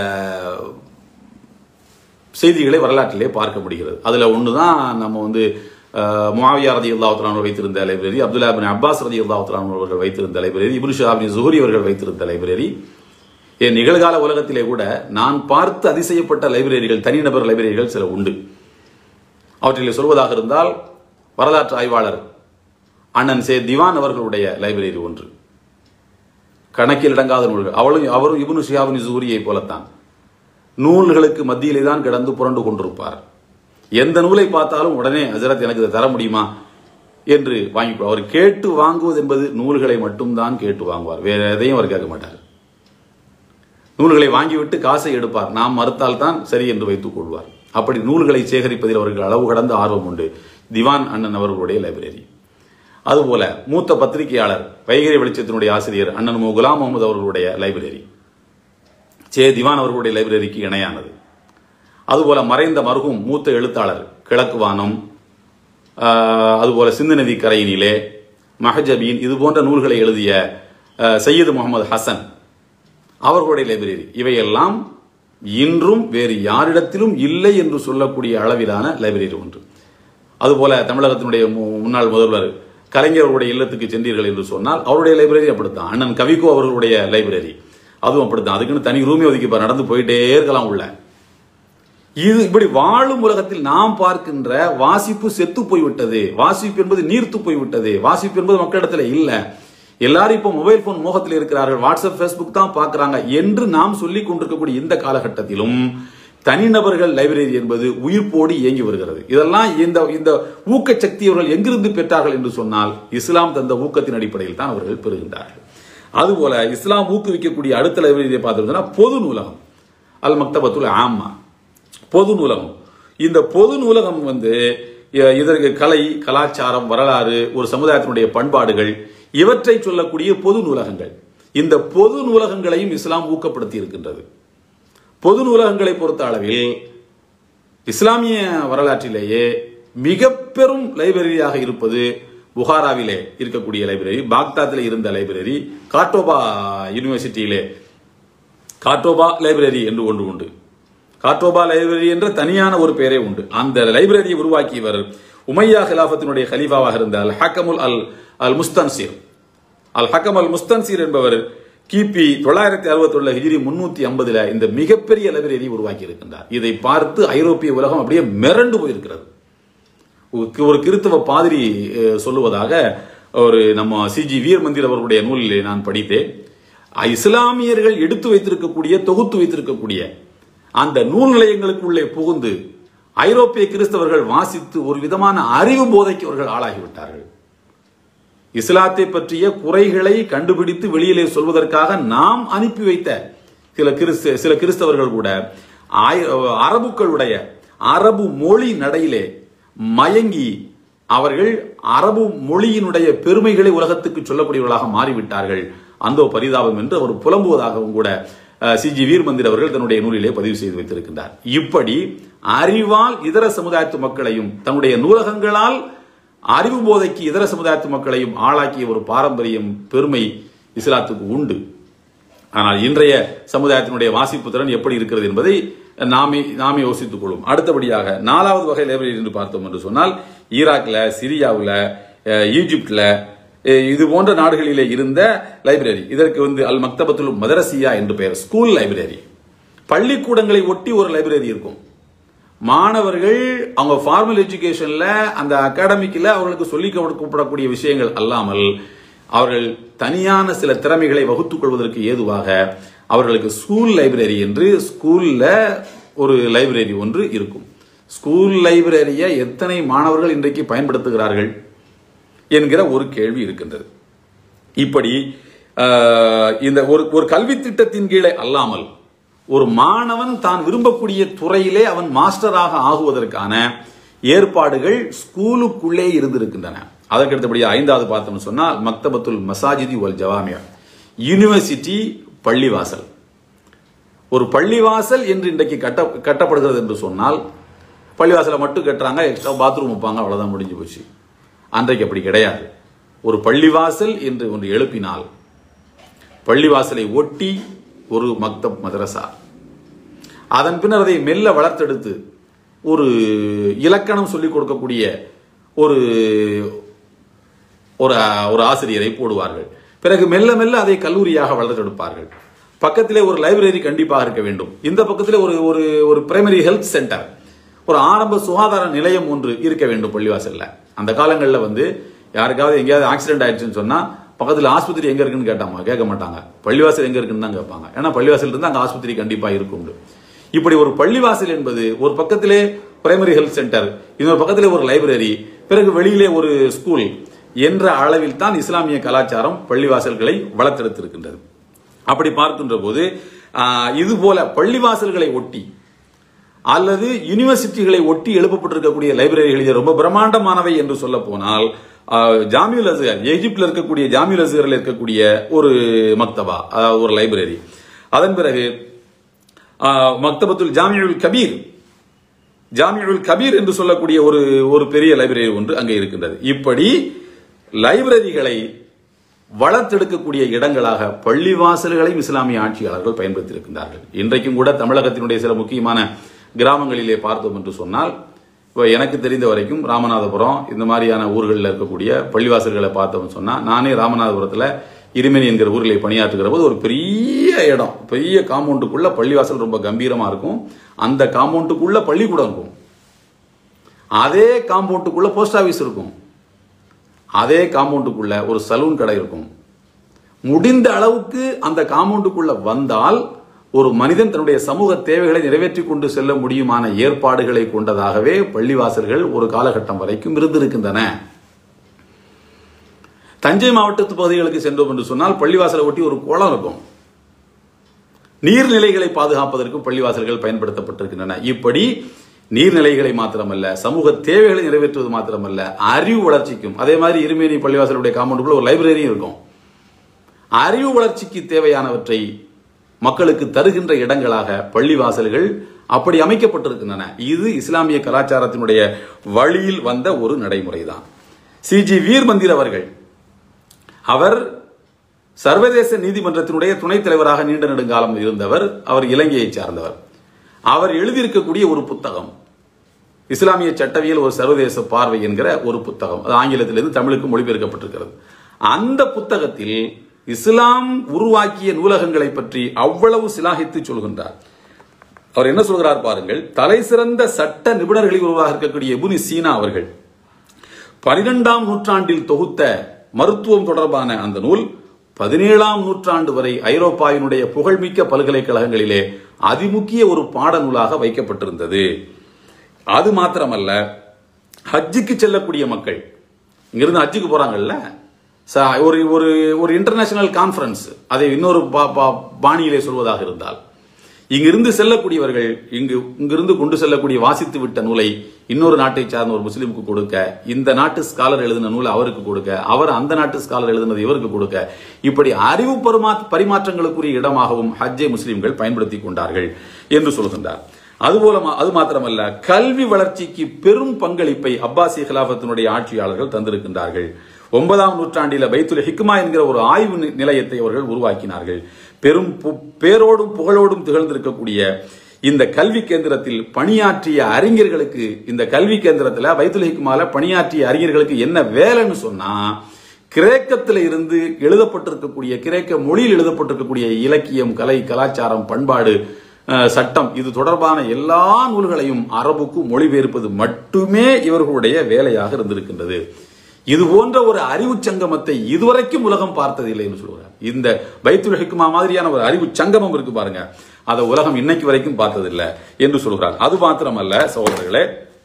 செய்திகளை வரலாற்றிலே பார்க்க முடிகிறது அதுல ஒண்ணுதான் நம்ம வந்து அஹ், முஆவியா ரதி அவர்கள் வைத்திருந்த லைப்ரரி அப்துல்லா பின் அப்பாஸ் ரதி அவர்கள் வைத்திருந்த லைப்ரரி இப்னு ஷாபின் ஜுஹரி அவர்கள் வைத்திருந்த லைப்ரரி என் நிகழ்கால உலகத்திலே கூட நான் பார்த்து அதிசயப்பட்ட லைப்ரரிகள் தனிநபர் லைப்ரரிகள் சில உண்டு அவற்றிலே சொல்வதாக இருந்தால் வரலாற்று ஆய்வாளர் அண்ணன் சே திவான் அவர்களுடைய லைப்ரரி ஒன்று கணக்கில் அடங்காத நூல்கள் அவளும் அவரும் இப்னு ஷியாபின் ஜூரியை போலத்தான் நூல்களுக்கு மத்தியிலே தான் கிடந்து புரண்டு கொண்டிருப்பார் எந்த நூலை பார்த்தாலும் உடனே ஹஜரத் எனக்கு இதை தர முடியுமா என்று வாங்கி அவர் கேட்டு வாங்குவது என்பது நூல்களை மட்டும்தான் கேட்டு வாங்குவார் வேற எதையும் அவர் கேட்க மாட்டார் நூல்களை வாங்கிவிட்டு காசை எடுப்பார் நாம் மறுத்தால் தான் சரி என்று வைத்துக் கொள்வார் அப்படி நூல்களை சேகரிப்பதில் அவருக்கு அளவு கடந்த ஆர்வம் உண்டு திவான் அண்ணன் அவர்களுடைய லைப்ரரி அதுபோல மூத்த பத்திரிகையாளர் வைகரை வெளிச்சத்தினுடைய ஆசிரியர் அண்ணன் மு குலாம் முகமது அவர்களுடைய லைப்ரரி சே திவான் அவர்களுடைய லைப்ரரிக்கு இணையானது அதுபோல மறைந்த மருகும் மூத்த எழுத்தாளர் கிழக்கு வானம் ஆஹ், அதுபோல சிந்து நதி கரையினிலே மஹஜபீன் இது போன்ற நூல்களை எழுதிய ஆஹ், சையது முகமது ஹசன் அவர்களுடைய லைப்ரரி இவையெல்லாம் இன்றும் வேறு யாரிடத்திலும் இல்லை என்று சொல்லக்கூடிய அளவிலான லைப்ரரி ஒன்று அதுபோல தமிழகத்தினுடைய மு- முன்னாள் முதல்வர் கலைஞர் அவருடைய இல்லத்துக்கு சென்றீர்கள் என்று சொன்னால் அவருடைய லைப்ரரி அப்படித்தான் அண்ணன் கவிக்கோ அவர்களுடைய லைப்ரரி அதுவும் அப்படித்தான் அதுக்குன்னு தனி ரூமே ஒதுக்கி பாரு, நடந்து போயிட்டே இருக்கலாம் உள்ள இது இப்படி வாழும் உலகத்தில் நாம் பார்க்கின்ற வாசிப்பு செத்து போய்விட்டது வாசிப்பு என்பது நீர்த்து போய்விட்டது வாசிப்பு என்பது மக்களிடத்துல இல்ல எல்லாரும் இப்போ மொபைல் போன் மோகத்தில் இருக்கிறார்கள் வாட்ஸ்அப் ஃபேஸ்புக் தான் பார்க்கறாங்க என்று நாம் சொல்லிக் கொண்டிருக்கக்கூடிய இந்த காலகட்டத்திலும் தனிநபர்கள் லைப்ரரி என்பது உயிர்ப்போடு இயங்கி வருகிறது இதெல்லாம் இந்த இந்த ஊக்கச்சக்தி அவர்கள் எங்கிருந்து பெற்றார்கள் என்று சொன்னால் இஸ்லாம் தந்த ஊக்கத்தின் அடிப்படையில் தான் அவர்கள் பெறுகின்றார்கள் அதுபோல இஸ்லாம் ஊக்குவிக்கக்கூடிய அடுத்த லைப்ரரியை பார்த்தோம்னா பொது நூலகம் அல் மக்தபத்துல் ஆமா பொது நூலகம் இந்த பொது நூலகம் வந்து இ- இதற்கு கலை கலாச்சாரம் வரலாறு ஒரு சமுதாயத்தினுடைய பண்பாடுகள் இவற்றை சொல்லக்கூடிய பொது நூலகங்கள் இந்த பொது நூலகங்களையும் இஸ்லாம் ஊக்கப்படுத்தி இருக்கின்றது பொது நூலகங்களை பொறுத்த அளவில் இஸ்லாமிய வரலாற்றிலேயே மிக பெரும் லைப்ரரியாக இருப்பது புகாராவிலே இருக்கக்கூடிய லைப்ரரி பாக்தாத்தில் இருந்த லைப்ரரி காட்டோபா யூனிவர்சிட்டியிலே காட்டோபா லைப்ரரி என்று ஒன்று உண்டு காட்டோபா லைப்ரரி என்ற தனியான ஒரு பெயரே உண்டு அந்த லைப்ரரியை உருவாக்கியவர் உமையா கிலாஃபத்தினுடைய கலீஃபாவாக இருந்த அல் ஹக்கமுல் அல் அல் முஸ்தன்சீர் அல் ஹக்கம் அல் முஸ்தன்சீர் என்பவர் கிபி தொள்ளாயிரத்தி அறுபத்தி ஹிஜ்ரி முன்னூத்தி ஐம்பதுல இந்த மிகப்பெரிய லைப்ரரி உருவாக்கி இருக்கின்றார் இதை பார்த்து ஐரோப்பிய உலகம் அப்படியே மிரண்டு போயிருக்கிறது ஒரு- ஒரு கிறித்தவ பாதிரி அஹ், சொல்லுவதாக ஒரு நம்ம சிஜி வீர் மந்திர் அவர்களுடைய நூலிலே நான் படித்தேன் அஹ், இஸ்லாமியர்கள் எடுத்து வைத்திருக்கக்கூடிய தொகுத்து வைத்திருக்கக்கூடிய அந்த நூல் நிலையங்களுக்குள்ளே புகுந்து ஐரோப்பிய கிறிஸ்தவர்கள் வாசித்து ஒரு விதமான அறிவு போதைக்கு அவர்கள் ஆளாகிவிட்டார்கள் இஸ்லாத்தை பற்றிய குறைகளை கண்டுபிடித்து வெளியிலே சொல்வதற்காக நாம் அனுப்பி வைத்த சில கிறிஸ்த சில கிறிஸ்தவர்கள் கூட ஆய- அரபுக்களுடைய அரபு மொழி நடையிலே மயங்கி அவர்கள் அரபு மொழியினுடைய பெருமைகளை உலகத்துக்கு சொல்லக்கூடியவர்களாக மாறிவிட்டார்கள் அந்த பரிதாபம் என்று அவர் புலம்புவதாகவும் கூட சிஜி வீர்மந்திர் அவர்கள் தன்னுடைய நூலிலே பதிவு செய்து வைத்திருக்கின்றார் இப்படி அறிவால் இதர சமுதாயத்து மக்களையும் தன்னுடைய நூலகங்களால் அறிவு போதைக்கு இதர சமுதாயத்து மக்களையும் ஆளாக்கிய ஒரு பாரம்பரியம் பெருமை இஸ்லாத்துக்கு உண்டு ஆனால் இன்றைய சமுதாயத்தினுடைய வாசிப்பு திறன் எப்படி இருக்கிறது என்பதை நாமே நாமே யோசித்துக் கொள்வோம் அடுத்தபடியாக நாலாவது வகை லைப்ரரி என்று பார்த்தோம் என்று சொன்னால் ஈராக்ல சிரியாவுல அஹ், ஈஜிப்ட்ல அஹ், இது போன்ற நாடுகளிலே இருந்த லைப்ரரி இதற்கு வந்து அல் மக்தபத்துல் மதரசியா என்று பெயர் ஸ்கூல் லைப்ரரி பள்ளிக்கூடங்களை ஒட்டி ஒரு லைப்ரரி இருக்கும் மாணவர்கள் அவங்க ஃபார்மல் எஜுகேஷன்ல அந்த அகாடமிக்கில் அவர்களுக்கு சொல்லிக் கொடுக்கப்படக்கூடிய விஷயங்கள் அல்லாமல் அவர்கள் தனியான சில திறமைகளை வகுத்துக் கொள்வதற்கு ஏதுவாக அவர்களுக்கு ஸ்கூல் லைப்ரரி என்று ஸ்கூல்ல ஒரு லைப்ரரி ஒன்று இருக்கும் ஸ்கூல் லைப்ரரியை எத்தனை மாணவர்கள் இன்றைக்கு பயன்படுத்துகிறார்கள் என்கிற ஒரு கேள்வி இருக்கின்றது இப்படி ஆஹ், இந்த ஒரு ஒரு கல்வி திட்டத்தின் கீழே அல்லாமல் ஒரு மாணவன் தான் விரும்பக்கூடிய துறையிலே அவன் மாஸ்டராக ஆகுவதற்கான ஏற்பாடுகள் ஸ்கூலுக்குள்ளே இருந்திருக்கின்றன அதற்கு அடுத்தபடி ஐந்தாவது பார்த்தோம்னு சொன்னால் மக்தபத்துல் மசாஜிதி வல் ஜவாமியா யூனிவர்சிட்டி பள்ளிவாசல் ஒரு பள்ளிவாசல் என்று இன்றைக்கு கட்ட கட்டப்படுகிறது என்று சொன்னால் பள்ளிவாசலை மட்டும் கட்டுறாங்க எக்ஸ்ட்ரா பாத்ரூம் வைப்பாங்க அவ்வளவுதான் முடிஞ்சு போச்சு அன்றைக்கு அப்படி கிடையாது ஒரு பள்ளிவாசல் என்று ஒன்று எழுப்பினால் பள்ளிவாசலை ஒட்டி ஒரு மக்தப் மதரசா அதன் பின்னர் அதை மெல்ல வளர்த்தெடுத்து ஒரு இலக்கணம் சொல்லிக் கொடுக்கக்கூடிய ஒரு ஒரு ஒரு ஆசிரியரை போடுவார்கள் பிறகு மெல்ல மெல்ல அதை கல்லூரியாக வளர்த்தெடுப்பார்கள் பக்கத்திலே ஒரு லைப்ரரி கண்டிப்பாக இருக்க வேண்டும் இந்த பக்கத்திலே ஒரு ஒரு ஒரு பிரைமரி ஹெல்த் சென்டர் ஒரு ஆரம்ப சுகாதார நிலையம் ஒன்று இருக்க வேண்டும் பள்ளிவாசல்ல அந்த காலங்களில் வந்து யாருக்காவது எங்கேயாவது ஆக்சிடென்ட் ஆயிடுச்சுன்னு சொன்னா பக்கத்தில் ஆஸ்பத்திரி எங்க இருக்குன்னு கேட்டாமா கேட்க மாட்டாங்க பள்ளிவாசல் எங்க இருக்குன்னு தான் கேட்பாங்க ஏன்னா பள்ளிவாசல் இருந்தா அங்க ஆஸ்பத்திரி கண்டிப்பா இருக்கும் இப்படி ஒரு பள்ளிவாசல் என்பது ஒரு பக்கத்திலே பிரைமரி ஹெல்த் சென்டர் இன்னொரு பக்கத்திலே ஒரு லைப்ரரி பிறகு வெளியிலே ஒரு ஸ்கூல் என்ற அளவில் தான் இஸ்லாமிய கலாச்சாரம் பள்ளிவாசல்களை வளர்த்தெடுத்திருக்கின்றது அப்படி பார்க்கின்ற போது ஆஹ், இது போல பள்ளிவாசல்களை ஒட்டி அல்லது யூனிவர்சிட்டிகளை ஒட்டி எழுப்பப்பட்டிருக்கக்கூடிய லைப்ரரிகளில் ரொம்ப பிரம்மாண்டமானவை என்று சொல்ல போனால் ஆஹ், ஜாமியுல் அஸ்கர் எகிப்தில் இருக்கக்கூடிய ஜாமியுல் அஸ்கரில் இருக்கக்கூடிய ஒரு மக்தபா அதாவது ஒரு லைப்ரரி அதன் பிறகு ஆஹ், மக்தபத்துல் ஜாமியுல் கபீர் ஜாமியுல் கபீர் என்று சொல்லக்கூடிய ஒரு ஒரு பெரிய லைப்ரரி ஒன்று அங்கே இருக்கின்றது இப்படி லைப்ரரிகளை வளர்த்தெடுக்கக்கூடிய இடங்களாக பள்ளிவாசல்களையும் இஸ்லாமிய ஆட்சியாளர்கள் பயன்படுத்தியிருக்கின்றார்கள் இன்றைக்கும் கூட தமிழகத்தினுடைய சில முக்கியமான கிராமங்களிலே பார்த்தோம் என்று சொன்னால் இப்போ எனக்கு தெரிந்த வரைக்கும் ராமநாதபுரம் இந்த மாதிரியான ஊர்களில் இருக்கக்கூடிய பள்ளிவாசல்களை பார்த்தோம்னு சொன்னால் நானே ராமநாதபுரத்தில் இருமணி என்கிற ஊரில் பணியாற்றுகிற போது ஒரு பெரிய இடம் பெரிய காம்பவுண்டுக்குள்ள பள்ளிவாசல் ரொம்ப கம்பீரமா இருக்கும் அந்த காம்பவுண்டுக்குள்ள பள்ளிக்கூடம் இருக்கும் அதே காம்பவுண்டுக்குள்ள போஸ்ட் ஆபீஸ் இருக்கும் அதே காம்பவுண்டுக்குள்ள ஒரு சலூன் கடை இருக்கும் முடிந்த அளவுக்கு அந்த காம்பவுண்டுக்குள்ள வந்தால் ஒரு மனிதன் தன்னுடைய சமூக தேவைகளை நிறைவேற்றி கொண்டு செல்ல முடியுமான ஏற்பாடுகளை கொண்டதாகவே பள்ளிவாசல்கள் ஒரு காலகட்டம் வரைக்கும் இருந்திருக்கின்றன தஞ்சை மாவட்டத்து பகுதிகளுக்கு சென்றோம் என்று சொன்னால் பள்ளிவாசலை ஒட்டி ஒரு குளம் இருக்கும் நீர்நிலைகளை பாதுகாப்பதற்கு பள்ளிவாசல்கள் பயன்படுத்தப்பட்டிருக்கின்றன இப்படி நீர்நிலைகளை மாத்திரமல்ல சமூக தேவைகளை நிறைவேற்றுவது மாத்திரமல்ல அறிவு வளர்ச்சிக்கும் அதே மாதிரி இருமேனி பள்ளிவாசலுடைய காம்பவுண்டுக்குள்ள ஒரு லைப்ரரியும் இருக்கும் அறிவு வளர்ச்சிக்கு தேவையானவற்றை மக்களுக்கு தருகின்ற இடங்களாக பள்ளிவாசல்கள் அப்படி அமைக்கப்பட்டிருக்கின்றன இது இஸ்லாமிய கலாச்சாரத்தினுடைய வழியில் வந்த ஒரு நடைமுறைதான் சிஜி வீர் மந்திர் அவர்கள் அவர் சர்வதேச நீதிமன்றத்தினுடைய துணைத் தலைவராக நீண்ட நெடுங்காலம் இருந்தவர் அவர் இலங்கையை சார்ந்தவர் அவர் எழுதியிருக்கக்கூடிய ஒரு புத்தகம் இஸ்லாமிய சட்டவியல் ஒரு சர்வதேச பார்வை என்கிற ஒரு புத்தகம் அது ஆங்கிலத்திலிருந்து தமிழுக்கு மொழிபெயர்க்கப்பட்டிருக்கிறது அந்த புத்தகத்தில் இஸ்லாம் உருவாக்கிய நூலகங்களை பற்றி அவ்வளவு சிலாகித்து சொல்கின்றார் அவர் என்ன சொல்கிறார் பாருங்கள் தலை சிறந்த சட்ட நிபுணர்களில் உருவாக இருக்கக்கூடிய எபுனி சீனா அவர்கள் பனிரெண்டாம் நூற்றாண்டில் தொகுத்த மருத்துவம் தொடர்பான அந்த நூல் பதினேழாம் நூற்றாண்டு வரை ஐரோப்பாவினுடைய புகழ்மிக்க பல்கலைக்கழகங்களிலே அதிமுக்கிய ஒரு பாடநூலாக வைக்கப்பட்டிருந்தது அது மாத்திரமல்ல ஹஜ்ஜுக்கு செல்லக்கூடிய மக்கள் இங்கிருந்து ஹஜ்ஜுக்கு போறாங்கல்ல ச- ஒரு ஒரு ஒரு இன்டர்நேஷனல் கான்ஃபரன்ஸ் அதை இன்னொரு பா- பா- பாணியிலே சொல்வதாக இருந்தால் இங்கிருந்து செல்லக்கூடியவர்கள் இங்கு இங்கிருந்து கொண்டு செல்லக்கூடிய வாசித்து விட்ட நூலை இன்னொரு நாட்டை சார்ந்த ஒரு முஸ்லீமுக்கு கொடுக்க இந்த நாட்டு ஸ்காலர் எழுதின நூலை அவருக்கு கொடுக்க அவர் அந்த நாட்டு ஸ்காலர் எழுதினது இவருக்கு கொடுக்க இப்படி அறிவு பரிமா பரிமாற்றங்களுக்குரிய இடமாகவும் ஹஜ்ஜை முஸ்லிம்கள் பயன்படுத்தி கொண்டார்கள் என்று சொல்கின்றார் அதுபோல மா- அது மாத்திரமல்ல கல்வி வளர்ச்சிக்கு பெரும் பங்களிப்பை அப்பாசி கிலாபத்தினுடைய ஆட்சியாளர்கள் தந்திருக்கின்றார்கள் ஒன்பதாம் நூற்றாண்டில பைத்துல் ஹிக்மா என்கிற ஒரு ஆய்வு நி- நிலையத்தை அவர்கள் உருவாக்கினார்கள் பெரும் பு- பேரோடும் புகழோடும் திகழ்ந்திருக்கக்கூடிய இந்த கல்வி கேந்திரத்தில் பணியாற்றிய அறிஞர்களுக்கு இந்த கல்வி கேந்திரத்துல பைத்துல் ஹிக்மால பணியாற்றிய அறிஞர்களுக்கு என்ன வேலைன்னு சொன்னா கிரேக்கத்தில் இருந்து எழுதப்பட்டிருக்கக்கூடிய கிரேக்க மொழியில் எழுதப்பட்டிருக்கக்கூடிய இலக்கியம் கலை கலாச்சாரம் பண்பாடு அஹ், சட்டம் இது தொடர்பான எல்லா நூல்களையும் அரபுக்கு மொழிபெயர்ப்பது மட்டுமே இவர்களுடைய வேலையாக இருந்திருக்கின்றது இது போன்ற ஒரு அறிவு சங்கமத்தை இதுவரைக்கும் உலகம் பார்த்ததில்லை என்று சொல்கிறார் இந்த பைத்துல் ஹிக்மா மாதிரியான ஒரு அறிவு சங்கமம் இருக்கு பாருங்க அதை உலகம் இன்னைக்கு வரைக்கும் பார்த்ததில்லை என்று சொல்கிறார் அது மாத்திரமல்ல சகோதரர்களே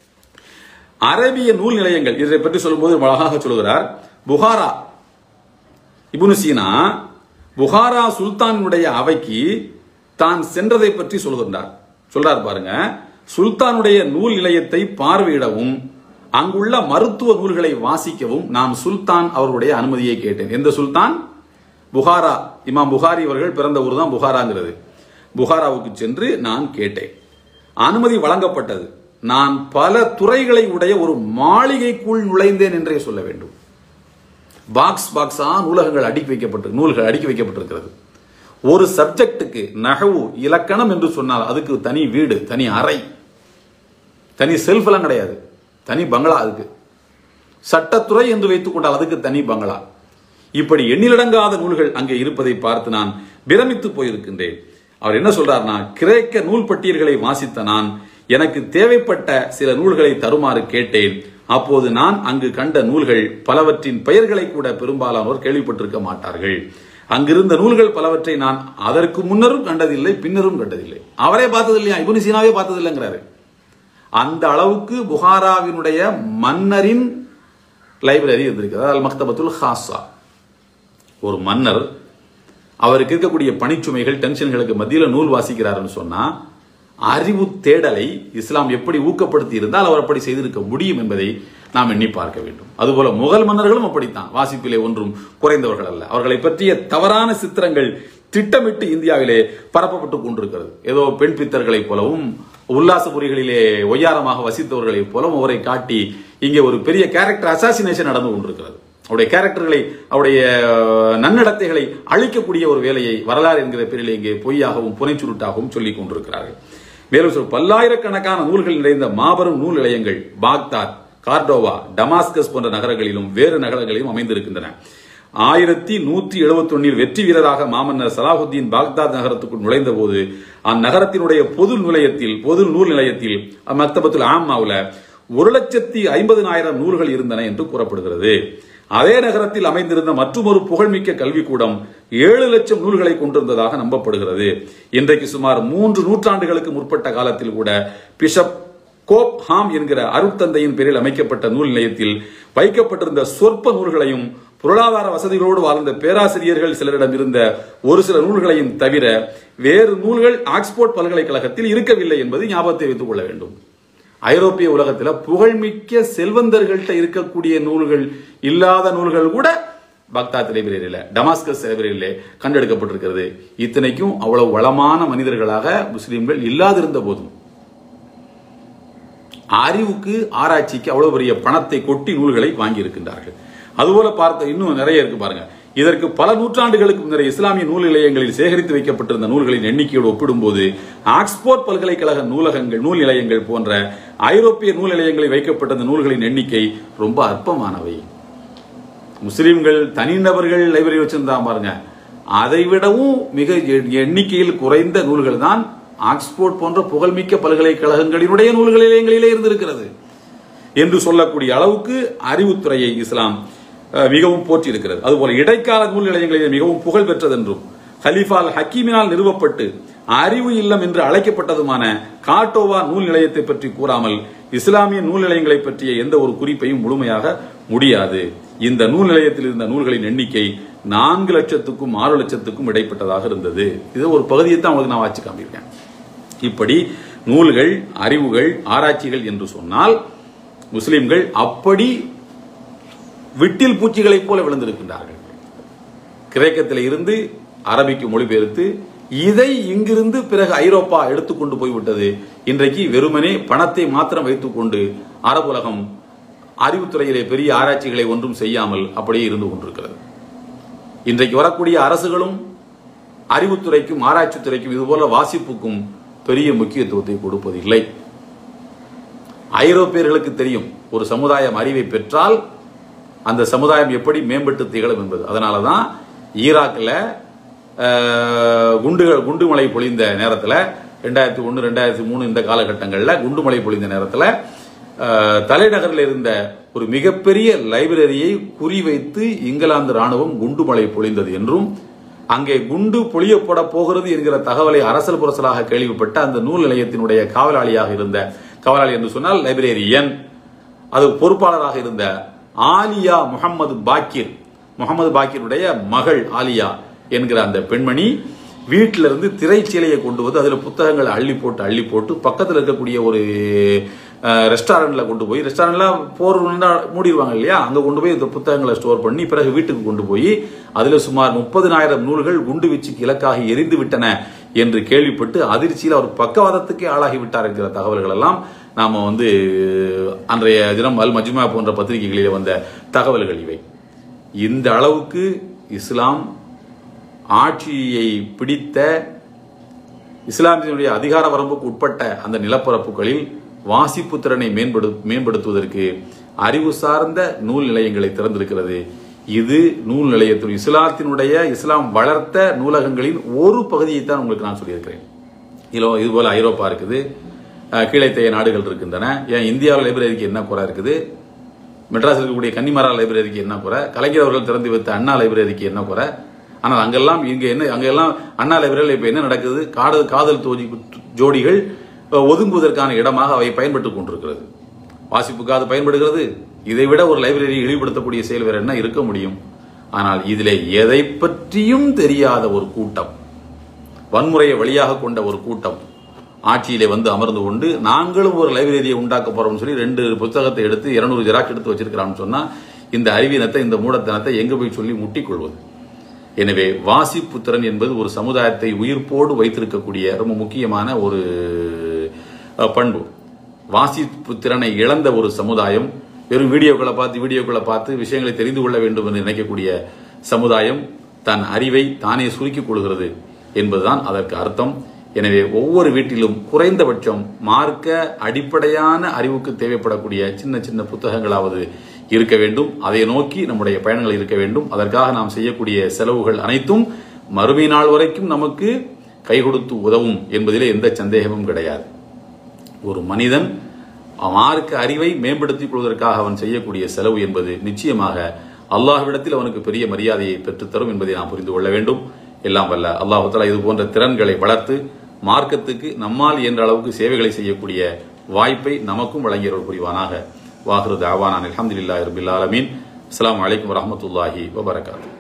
அரபிய நூல் நிலையங்கள் இதை பற்றி சொல்லும்போது அழகாக சொல்கிறார் புகாரா இப்னு சீனா புகாரா சுல்தானுடைய அவைக்கு தான் சென்றதை பற்றி சொல்கின்றார் சொல்றார் பாருங்க சுல்தானுடைய நூல் நிலையத்தை பார்வையிடவும் அங்குள்ள மருத்துவ நூல்களை வாசிக்கவும் நான் சுல்தான் அவருடைய அனுமதியை கேட்டேன் எந்த சுல்தான் புகாரா இமாம் புகாரி அவர்கள் பிறந்த ஊர் தான் புகாராங்கிறது புகாராவுக்கு சென்று நான் கேட்டேன் அனுமதி வழங்கப்பட்டது நான் பல துறைகளை உடைய ஒரு மாளிகைக்குள் நுழைந்தேன் என்றே சொல்ல வேண்டும் பாக்ஸ் பாக்ஸா நூலகங்கள் அடுக்கி வைக்கப்பட்டு நூல்கள் அடுக்கி வைக்கப்பட்டிருக்கிறது ஒரு சப்ஜெக்ட்டுக்கு நகவு இலக்கணம் என்று சொன்னால் அதுக்கு தனி வீடு தனி அறை தனி செல்ஃப் எல்லாம் கிடையாது தனி பங்களா அதுக்கு சட்டத்துறை என்று வைத்துக் கொண்டால் அதுக்கு தனி பங்களா இப்படி எண்ணிலடங்காத நூல்கள் அங்கே இருப்பதை பார்த்து நான் பிரமித்து போயிருக்கின்றேன் அவர் என்ன சொல்றார்னா கிரேக்க நூல் பட்டியல்களை வாசித்த நான் எனக்கு தேவைப்பட்ட சில நூல்களை தருமாறு கேட்டேன் அப்போது நான் அங்கு கண்ட நூல்கள் பலவற்றின் பெயர்களை கூட பெரும்பாலானோர் கேள்விப்பட்டிருக்க மாட்டார்கள் அங்கிருந்த நூல்கள் பலவற்றை நான் அதற்கு முன்னரும் கண்டதில்லை பின்னரும் கண்டதில்லை அவரே பார்த்ததில்லையா இபுனு சீனாவே பார்த்ததில்லைங்கிறாரு அந்த அளவுக்கு புகாராவினுடைய மன்னரின் லைப்ரரி இருந்திருக்கு அதாவது மக்தபத்துல் ஹாசா ஒரு மன்னர் அவருக்கு இருக்கக்கூடிய பணிச்சுமைகள் டென்ஷன்களுக்கு மத்தியில் நூல் வாசிக்கிறாருன்னு சொன்னா அறிவு தேடலை இஸ்லாம் எப்படி ஊக்கப்படுத்தி இருந்தால் அவர் அப்படி செய்திருக்க முடியும் என்பதை நாம் எண்ணி பார்க்க வேண்டும் அதுபோல முகல் மன்னர்களும் அப்படித்தான் வாசிப்பிலே ஒன்றும் குறைந்தவர்கள் அல்ல அவர்களை பற்றிய தவறான சித்திரங்கள் திட்டமிட்டு இந்தியாவிலே பரப்பப்பட்டு கொண்டிருக்கிறது ஏதோ பெண் பித்தர்களைப் போலவும் உல்லாசபுரிகளிலே ஒய்யாரமாக வசித்தவர்களைப் போலவும் அவரை காட்டி இங்கே ஒரு பெரிய கேரக்டர் அசாசினேஷன் நடந்து கொண்டிருக்கிறது அவருடைய கேரக்டர்களை அவருடைய நன்னடத்தைகளை அழிக்கக்கூடிய ஒரு வேலையை வரலாறு என்கிற பேரில் இங்கே பொய்யாகவும் புனைச்சுருட்டாகவும் சொல்லிக் கொண்டிருக்கிறார்கள் மேலும் சொல் பல்லாயிரக்கணக்கான நூல்கள் நிறைந்த மாபெரும் நூல் நிலையங்கள் பாக்தாத் கார்டோவா டமாஸ்கஸ் போன்ற நகரங்களிலும் வேறு நகரங்களிலும் அமைந்திருக்கின்றன ஆயிரத்தி நூத்தி எழுபத்தி ஒன்னில் வெற்றி வீரராக மாமன்னர் சலாஹுத்தீன் பாக்தாத் நகரத்துக்குள் நுழைந்த போது அந்நகரத்தினுடைய பொது நிலையத்தில் பொது நூல் நிலையத்தில் மக்தபத்துல் ஆமாவுல ஒரு லட்சத்தி ஐம்பதினாயிரம் நூல்கள் இருந்தன என்று கூறப்படுகிறது அதே நகரத்தில் அமைந்திருந்த மற்றொரு புகழ்மிக்க கல்விக்கூடம் ஏழு லட்சம் நூல்களை கொண்டிருந்ததாக நம்பப்படுகிறது இன்றைக்கு சுமார் மூன்று நூற்றாண்டுகளுக்கு முற்பட்ட காலத்தில் கூட பிஷப் கோப் ஹாம் என்கிற அருட்தந்தையின் பேரில் அமைக்கப்பட்ட நூல் நிலையத்தில் வைக்கப்பட்டிருந்த சொற்ப நூல்களையும் பொருளாதார வசதிகளோடு வாழ்ந்த பேராசிரியர்கள் சிலரிடம் இருந்த ஒரு சில நூல்களையும் தவிர வேறு நூல்கள் ஆக்ஸ்போர்ட் பல்கலைக்கழகத்தில் இருக்கவில்லை என்பது ஞாபகத்தை வைத்துக் கொள்ள வேண்டும் ஐரோப்பிய உலகத்துல புகழ்மிக்க செல்வந்தர்கள்ட்ட இருக்கக்கூடிய நூல்கள் இல்லாத நூல்கள் கூட பக்தாத் லைப்ரரியில டமாஸ்கஸ் லைப்ரரியில கண்டெடுக்கப்பட்டிருக்கிறது இத்தனைக்கும் அவ்வளவு வளமான மனிதர்களாக முஸ்லிம்கள் இல்லாதிருந்த போதும் அறிவுக்கு ஆராய்ச்சிக்கு அவ்வளவு பெரிய பணத்தை கொட்டி நூல்களை வாங்கி இருக்கின்றார்கள் அதுபோல பார்த்த இன்னும் நிறைய இருக்கு பாருங்க இதற்கு பல நூற்றாண்டுகளுக்கு முன்னர் இஸ்லாமிய நூல் நிலையங்களில் சேகரித்து வைக்கப்பட்டிருந்த நூல்களின் எண்ணிக்கையோடு ஒப்பிடும்போது ஆக்ஸ்போர்ட் பல்கலைக்கழக நூலகங்கள் நூல் நிலையங்கள் போன்ற ஐரோப்பிய நூல் நிலையங்களில் வைக்கப்பட்டிருந்த நூல்களின் எண்ணிக்கை ரொம்ப அற்பமானவை முஸ்லிம்கள் தனிநபர்கள் லைப்ரரி வச்சிருந்தா பாருங்க அதை விடவும் மிக எ- எண்ணிக்கையில் குறைந்த நூல்கள் தான் ஆக்ஸ்போர்ட் போன்ற புகழ்மிக்க பல்கலைக்கழகங்களினுடைய நூல்கள் நிலையங்களிலே இருந்திருக்கிறது என்று சொல்லக்கூடிய அளவுக்கு அறிவுத்துறையை இஸ்லாம் அஹ், மிகவும் போற்றி இருக்கிறது அதுபோல இடைக்கால நூல் நிலையங்களிலே மிகவும் புகழ் பெற்றதென்றும் ஹலீஃபா அல் ஹக்கீமினால் நிறுவப்பட்டு அறிவு இல்லம் என்று அழைக்கப்பட்டதுமான காட்டோவா நூல் நிலையத்தை பற்றி கூறாமல் இஸ்லாமிய நூல் நிலையங்களை பற்றிய எந்த ஒரு குறிப்பையும் முழுமையாக முடியாது இந்த நூல் நிலையத்தில் இருந்த நூல்களின் எண்ணிக்கை நான்கு லட்சத்துக்கும் ஆறு லட்சத்துக்கும் இடைப்பட்டதாக இருந்தது இது ஒரு பகுதியை தான் உங்களுக்கு நான் வாட்சி காமியிருக்கேன் இப்படி நூல்கள் அறிவுகள் ஆராய்ச்சிகள் என்று சொன்னால் முஸ்லிம்கள் அப்படி விட்டில் பூச்சிகளைப் போல விழுந்திருக்கின்றார்கள் கிரேக்கத்தில் இருந்து அரபிக்கு மொழிபெயர்த்து இதை இங்கிருந்து பிறகு ஐரோப்பா எடுத்துக்கொண்டு போய்விட்டது இன்றைக்கு வெறுமனே பணத்தை மாத்திரம் வைத்துக்கொண்டு அரபுலகம் அறிவுத்துறையிலே பெரிய ஆராய்ச்சிகளை ஒன்றும் செய்யாமல் அப்படியே இருந்து கொண்டிருக்கிறது இன்றைக்கு வரக்கூடிய அரசுகளும் அறிவுத்துறைக்கும் ஆராய்ச்சித்துறைக்கும் இதுபோல வாசிப்புக்கும் பெரிய முக்கியத்துவத்தை கொடுப்பதில்லை ஐரோப்பியர்களுக்கு தெரியும் ஒரு சமுதாயம் அறிவை பெற்றால் அந்த சமுதாயம் எப்படி மேம்பட்டு திகழும் என்பது அதனால தான் ஈராக்கில் அஹ், குண்டுகள் குண்டுமலை பொழிந்த நேரத்தில் ரெண்டாயிரத்தி ஒன்று ரெண்டாயிரத்தி மூணு இந்த காலகட்டங்களில் குண்டுமலை பொழிந்த நேரத்தில் அஹ், தலைநகரில் இருந்த ஒரு மிகப்பெரிய லைப்ரரியை குறிவைத்து இங்கிலாந்து ராணுவம் குண்டுமலை பொழிந்தது என்றும் அங்கே குண்டு பொழியப்பட போகிறது என்கிற தகவலை அரசல் புரசலாக கேள்விப்பட்ட அந்த நூல் நிலையத்தினுடைய காவலாளியாக இருந்த காவலாளி என்று சொன்னால் லைப்ரரியன் அது பொறுப்பாளராக இருந்த ஆலியா முகமது பாக்கிர் முகமது பாக்கிருடைய மகள் ஆலியா என்கிற அந்த பெண்மணி வீட்டில இருந்து திரைச்சீலையை கொண்டு வந்து அதுல புத்தகங்களை அள்ளி போட்டு அள்ளி போட்டு பக்கத்துல இருக்கக்கூடிய ஒரு ரெஸ்டாரண்ட்ல கொண்டு போய் ரெஸ்டாரண்ட்ல போறவங்க மூடிடுவாங்க இல்லையா அங்க கொண்டு போய் இந்த புத்தகங்களை ஸ்டோர் பண்ணி பிறகு வீட்டுக்கு கொண்டு போய் அதுல சுமார் முப்பதினாயிரம் நூல்கள் குண்டு வீச்சுக்கு இலக்காக எரிந்து விட்டன என்று கேள்விப்பட்டு அதிர்ச்சியில் அவர் பக்கவாதத்துக்கே ஆளாகி விட்டார் என்கிற தகவல்கள் எல்லாம் நாம வந்து அன்றைய தினம் அல் மஜ்மா போன்ற பத்திரிகைகளிலே வந்த தகவல்கள் இவை இந்த அளவுக்கு இஸ்லாம் ஆட்சியை பிடித்த இஸ்லாமியனுடைய அதிகார வரம்புக்கு உட்பட்ட அந்த நிலப்பரப்புகளில் வாசிப்பு திறனை மேம்படு மேம்படுத்துவதற்கு அறிவு சார்ந்த நூல் நிலையங்களை திறந்திருக்கிறது இது நூல் நிலையத்தின் இஸ்லாத்தினுடைய இஸ்லாம் வளர்த்த நூலகங்களின் ஒரு பகுதியை தான் உங்களுக்கு நான் சொல்லியிருக்கிறேன் இதோ இது போல ஐரோப்பா இருக்குது அஹ், கீழைத்தைய நாடுகள் இருக்கின்றன ஏன் இந்தியாவில் லைப்ரரிக்கு என்ன குறை இருக்குது மெட்ராஸில் இருக்கக்கூடிய கன்னிமரா லைப்ரரிக்கு என்ன குறை கலைஞர் அவர்கள் திறந்து வைத்த அண்ணா லைப்ரரிக்கு என்ன குறை ஆனால் அங்கெல்லாம் இங்க என்ன அங்கெல்லாம் அண்ணா லைப்ரரியில் இப்போ என்ன நடக்குது காதல் காதல் தோஜி ஜோடிகள் அஹ், ஒதுங்குவதற்கான இடமாக அவை பயன்பட்டுக் கொண்டிருக்கிறது வாசிப்புக்கு அது பயன்படுகிறது இதை விட ஒரு லைப்ரரியை இழிவுபடுத்தக்கூடிய செயல் வேற என்ன இருக்க முடியும் ஆனால் இதிலே எதை பற்றியும் தெரியாத ஒரு கூட்டம் வன்முறையை வழியாக கொண்ட ஒரு கூட்டம் ஆட்சியிலே வந்து அமர்ந்து கொண்டு நாங்களும் ஒரு லைப்ரரியை உண்டாக்க போறோம்னு சொல்லி ரெண்டு புத்தகத்தை எடுத்து இருநூறு ஜெராக்ஸ் எடுத்து வச்சிருக்கிறான்னு சொன்னா இந்த அறிவீனத்தை இந்த மூடத்தனத்தை எங்க போய் சொல்லி முட்டிக் கொள்வது எனவே வாசிப்பு திறன் என்பது ஒரு சமுதாயத்தை உயிர்ப்போடு வைத்திருக்கக்கூடிய ரொம்ப முக்கியமான ஒரு அஹ், பண்பு வாசிப்பு திறனை இழந்த ஒரு சமுதாயம் வெறும் வீடியோக்களை பார்த்து வீடியோக்களை பார்த்து விஷயங்களை தெரிந்து கொள்ள வேண்டும் என்று நினைக்கக்கூடிய சமுதாயம் தன் அறிவை தானே சுருக்கிக் கொள்கிறது என்பதுதான் அதற்கு அர்த்தம் எனவே ஒவ்வொரு வீட்டிலும் குறைந்தபட்சம் மார்க்க அடிப்படையான அறிவுக்கு தேவைப்படக்கூடிய சின்ன சின்ன புத்தகங்களாவது இருக்க வேண்டும் அதை நோக்கி நம்முடைய பயணங்கள் இருக்க வேண்டும் அதற்காக நாம் செய்யக்கூடிய செலவுகள் அனைத்தும் மறுமை நாள் வரைக்கும் நமக்கு கை கொடுத்து உதவும் என்பதிலே எந்த சந்தேகமும் கிடையாது ஒரு மனிதன் மார்க்க அறிவை மேம்படுத்திக் கொள்வதற்காக அவன் செய்யக்கூடிய செலவு என்பது நிச்சயமாக அல்லாஹ்விடத்தில் அவனுக்கு பெரிய மரியாதையை பெற்றுத்தரும் என்பதை நாம் புரிந்து கொள்ள வேண்டும் எல்லாம் வல்ல அல்லாஹு தஆலா இது போன்ற திறன்களை வளர்த்து மார்க்கத்துக்கு நம்மால் இயன்ற அளவுக்கு சேவைகளை செய்யக்கூடிய வாய்ப்பை நமக்கும் வழங்கியவர் புரிவானாக வாஹிரு தாவானான் அல்ஹம்துலில்லாஹி ரபில் ஆலமீன் அஸ்ஸலாமு அலைக்கும் வரஹ்மத்துல்லாஹி வபரகாத்துஹு